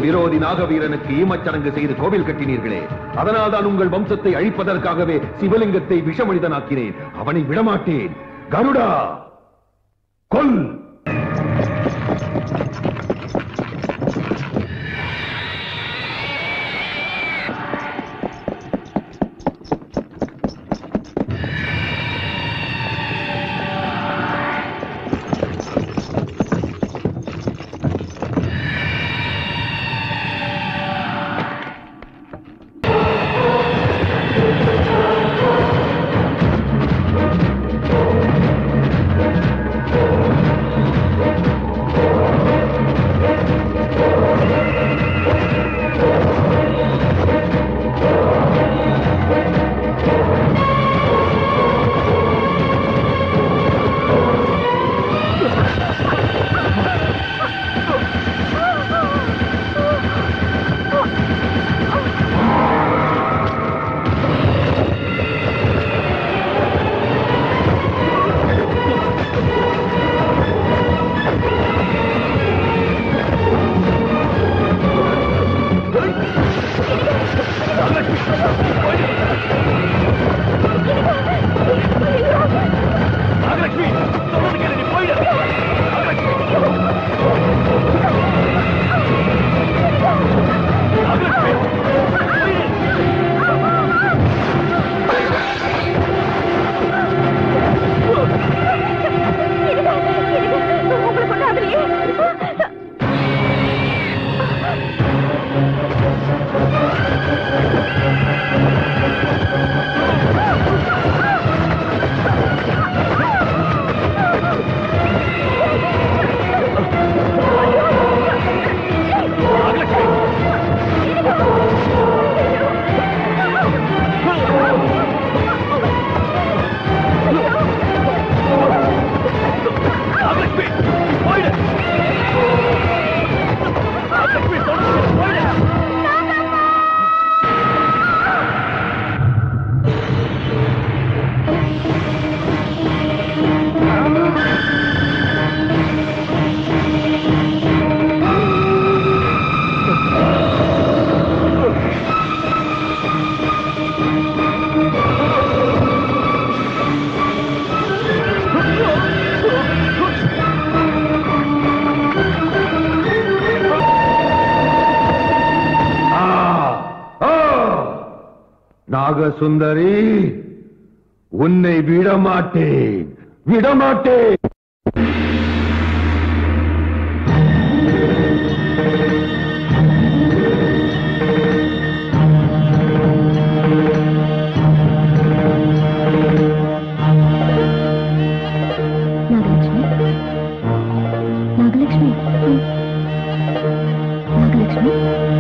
விரோதி நாகவீரனுக்கு ஈமச்சடங்கு செய்து கோவில் கட்டினீர்களே அதனால் தான் உங்கள் வம்சத்தை அழிப்பதற்காகவே சிவலிங்கத்தை விஷமனிதனாக்கினேன் அவனை விடமாட்டேன் கருடா கொல் உங்களை கொண்டாடுறியே ஆ! ஆ! நாகசுந்தரி உன்னை விடமாட்டேன் விடமாட்டேன் நாகலட்சுமி நாகலட்சுமி நாகலட்சுமி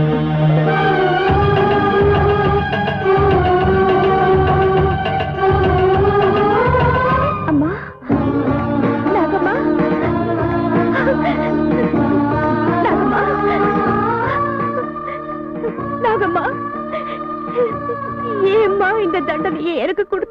அம்மா நாகம்மா நாகம்மா நாகம்மா ஏம்மா இந்த தண்டனையை எனக்கு கொடுத்த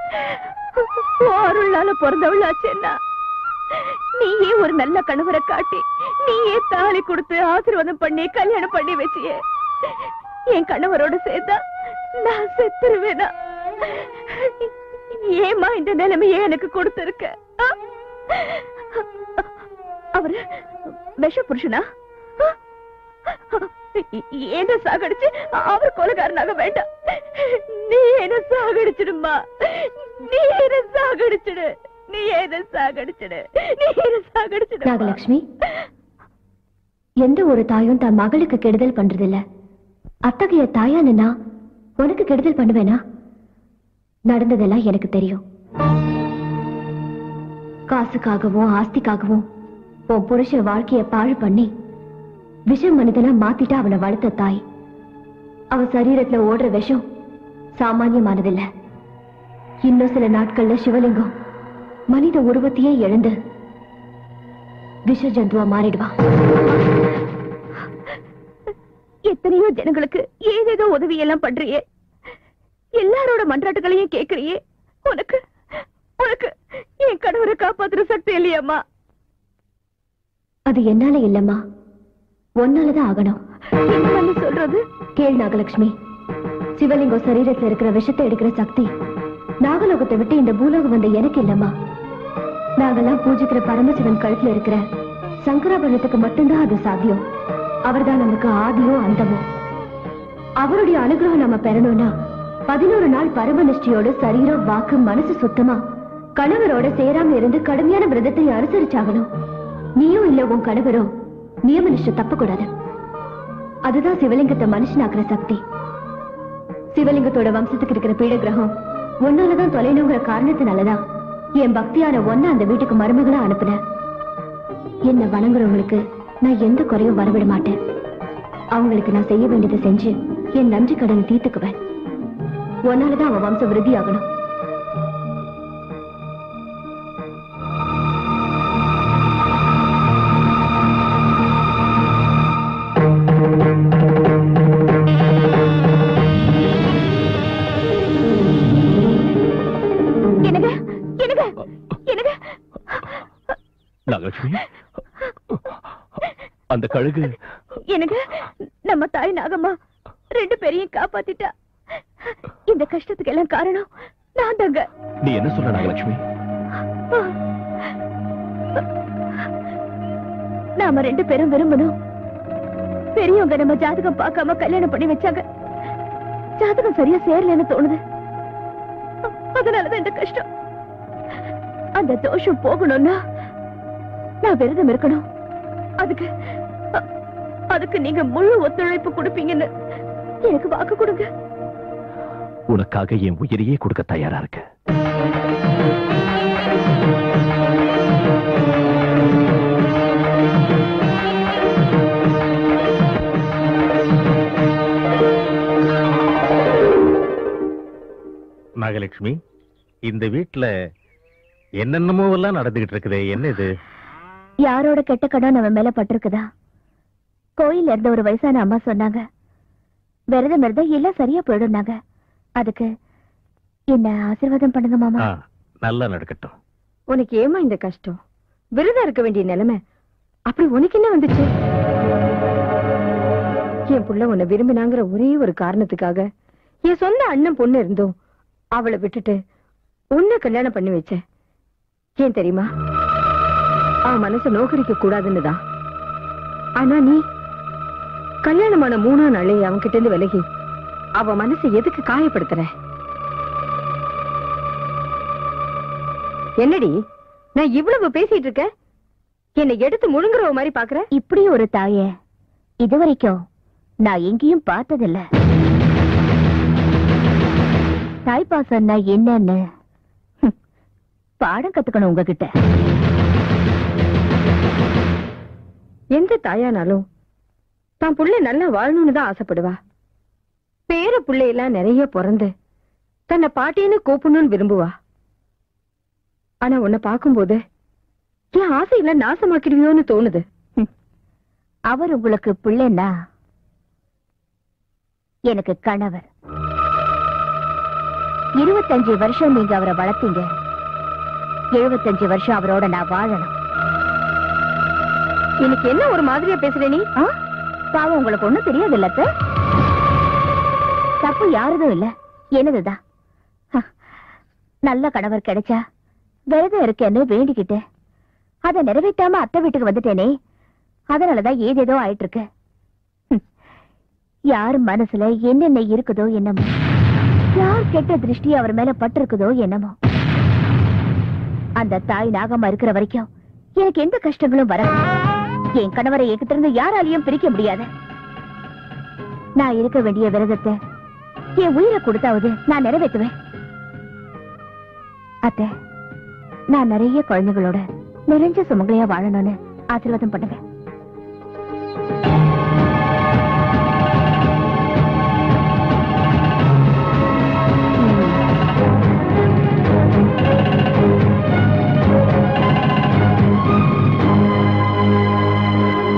அருளால பிறந்தவளாச்சேன்னா நீயே ஒரு நல்ல கணவரை காட்டி நீயே தாலி கொடுத்து ஆசீர்வாதம் பண்ணி கல்யாணம் பண்ணி வச்சியே என் கணவரோட சேர்த்தா நான் செத்துருவேனா ஏமா இந்த நிலைமையே எனக்கு கொடுத்திருக்க ஆ? அவரு விஷ புருஷனா என்ன சாகடிச்சு அவர் கொலகாரனாக வேண்டாம் நீ என்ன சாகடிச்சிடுமா நீ என்ன சாகடிச்சிடு நீ என்ன சாகடிச்சிடு நீ என்ன சாகடிச்சிடு நாகலட்சுமி எந்த ஒரு தாயும் தன் மகளுக்கு கெடுதல் பண்றதில்ல அத்தகைய தாயான நான் உனக்கு கெடுதல் பண்ணுவேனா நடந்ததெல்லாம் எனக்கு தெரியும் காசுக்காகவும் ஆஸ்திக்காகவும் உன் புருஷன் வாழ்க்கைய பாழ் பண்ணி விஷம் மனிதனா மாத்திட்டு அவனை வளர்த்த தாய் அவ சரீரத்துல ஓடுற விஷம் சாமானியமானதில்ல இன்னும் சில நாட்கள்ல சிவலிங்கம் மனித உருவத்தையே இழந்து விஷ ஜந்துவா மாறிடுவான் எத்தனையோ ஜனங்களுக்கு ஏதேதோ உதவி எல்லாம் பண்றியே எல்லாரோட மன்றாட்டுகளையும் கேக்குறியே உனக்கு உனக்கு என் கணவரை காப்பாத்துற சக்தி இல்லையம்மா அது என்னால இல்லம்மா உன்னாலதான் ஆகணும் என்னம்மா நீ சொல்றது கேள் நாகலட்சுமி சிவலிங்கம் சரீரத்துல இருக்கிற விஷத்தை எடுக்கிற சக்தி நாகலோகத்தை விட்டு இந்த பூலோகம் வந்த எனக்கு இல்லம்மா நாங்கெல்லாம் பூஜிக்கிற பரமசிவன் கழுத்துல இருக்கிற சங்கராபரணத்துக்கு மட்டும்தான் அது சாத்தியம் அவர்தான் நமக்கு ஆதியோ அந்தமோ அவருடைய அனுகிரகம் நம்ம பெறணும்னா பதினோரு நாள் பரம நிஷ்டையோட சரீரம் வாக்கு மனசு சுத்தமா கணவரோட சேராம இருந்து கடுமையான விரதத்தை அனுசரிச்சாகணும் நீயும் இல்ல உன் கணவரோ நியம நிஷ்டை தப்பக்கூடாது அதுதான் சிவலிங்கத்தை மனுஷனாக்குற சக்தி சிவலிங்கத்தோட வம்சத்துக்கு இருக்கிற பீட கிரகம் ஒன்னாலதான் தொலைணுங்கிற காரணத்தினாலதான் என் பக்தியான ஒன்ன அந்த வீட்டுக்கு மருமகளா அனுப்புனேன் என்ன வணங்குறவங்களுக்கு நான் எந்த குறையும் வரவிட மாட்டேன் அவங்களுக்கு நான் செய்ய வேண்டியதை செஞ்சு என் நன்றி கடனை தீர்த்துக்குவேன் ஒன்னாலதான் அவன் வம்சம் விருத்தி ஆகணும் எனக்கு எனக்கு எனக்கு நாகலட்சுமி அந்த கழுகு எனக்கு நம்ம தாய் நாகம்மா ரெண்டு பேரையும் காப்பாத்திட்டா இந்த கஷ்டத்துக்கு எல்லாம் காரணம் நான் தாங்க நீ என்ன சொல்ற நாகலட்சுமி நாம ரெண்டு பேரும் விரும்பணும் பெரியவங்க நம்ம ஜாதகம் பார்க்காம கல்யாணம் பண்ணி வச்சாங்க ஜாதகம் சரியா சேரலன்னு தோணுது அதனாலதான் இந்த கஷ்டம் அந்த தோஷம் போகணும்னா நான் விரதம் இருக்கணும் அதுக்கு அ- அதுக்கு நீங்க முழு ஒத்துழைப்பு கொடுப்பீங்கன்னு எனக்கு வாக்கு கொடுங்க உனக்காக என் உயிரையே கொடுக்க தயாரா இருக்க நாகலட்சுமி இந்த வீட்ல என்னென்னமோ எல்லாம் நடந்துகிட்டு இருக்குதே என்ன இது யாரோட கெட்ட கடன் நம்ம மேல பட்டிருக்குதா கோயில்ல இருந்த ஒரு வயசான அம்மா சொன்னாங்க விரதம் இருந்தா எல்லாம் சரியா போயிடும்னாங்க அதுக்கு என்ன ஆசீர்வாதம் பண்ணுங்க மாமா ஆ, நல்லா நடக்கட்டும் உனக்கு ஏமா இந்த கஷ்டம் விரதம் இருக்க வேண்டிய நிலைமை அப்படி உனக்கு என்ன வந்துச்சு என் புள்ள உன்னை விரும்பினாங்கிற ஒரே ஒரு காரணத்துக்காக என் சொந்த அண்ணன் பொண்ணு இருந்தோம் அவளை விட்டுட்டு உன்னை கல்யாணம் பண்ணி வச்சேன் ஏன் தெரியுமா அவன் மனசை நோக்கடிக்க கூடாதுன்னு தான் ஆனா நீ கல்யாணமான மூணாம் நாளே அவன் கிட்ட இருந்து விலகி அவ மனசை எதுக்கு காயப்படுத்துற என்னடி நான் இவ்வளவு பேசிட்டு இருக்கேன் என்னை எடுத்து முழுங்குறவ மாதிரி பாக்குற இப்படி ஒரு தாய இதுவரைக்கும் நான் எங்கேயும் பார்த்ததில்ல தாய்ப்பாசம்னா என்னன்னு ஹம், பாடம் கத்துக்கணும் உங்ககிட்ட எந்த தாயானாலும் தான் புள்ள நல்லா வாழணும்னு தான் ஆசைப்படுவா பேர பிள்ளையெல்லாம் நிறைய பிறந்து தன்னை பாட்டின்னு கூப்பிடணும்னு விரும்புவா ஆனா உன்னை பார்க்கும்போது என் ஆசையெல்லாம் நாசமாக்கிடுவியோன்னு தோணுது அவர் உங்களுக்கு பிள்ளைன்னா எனக்கு கணவர் இருபத்தஞ்சு வருஷம் நீங்க அவரை வளர்த்தீங்க எழுபத்தஞ்சு வருஷம் அவரோட நான் வாழணும் எனக்கு என்ன ஒரு மாதிரியா பேசுற நீ ஆ? பாவம் உங்களுக்கு ஒண்ணும் தெரியாது இல்ல தப்பு யாருதும் இல்ல என்னதுதான் ஹ, நல்ல கணவர் கிடைச்சா விரதம் இருக்கேன்னு வேண்டிக்கிட்டேன் அதை நிறைவேற்றாம அத்தை வீட்டுக்கு வந்துட்டேனே அதனாலதான் ஏதேதோ ஆயிட்டு இருக்கு ஹம். யார் மனசுல என்னென்ன இருக்குதோ என்னமோ யார் கெட்ட திருஷ்டி அவர் மேல பட்டிருக்குதோ என்னமோ அந்த தாய் நாகமா இருக்கிற வரைக்கும் எனக்கு எந்த கஷ்டங்களும் வராது என் கணவரை என்கிட்ட இருந்து யாராலையும் பிரிக்க முடியாது நான் இருக்க வேண்டிய விரதத்தை என் உயிரை கொடுத்தாவது நான் நிறைவேற்றுவேன் அத்தை நான் நிறைய குழந்தைகளோட நிறைஞ்ச சுமங்களையா வாழணும்னு ஆசீர்வாதம் பண்ணுங்க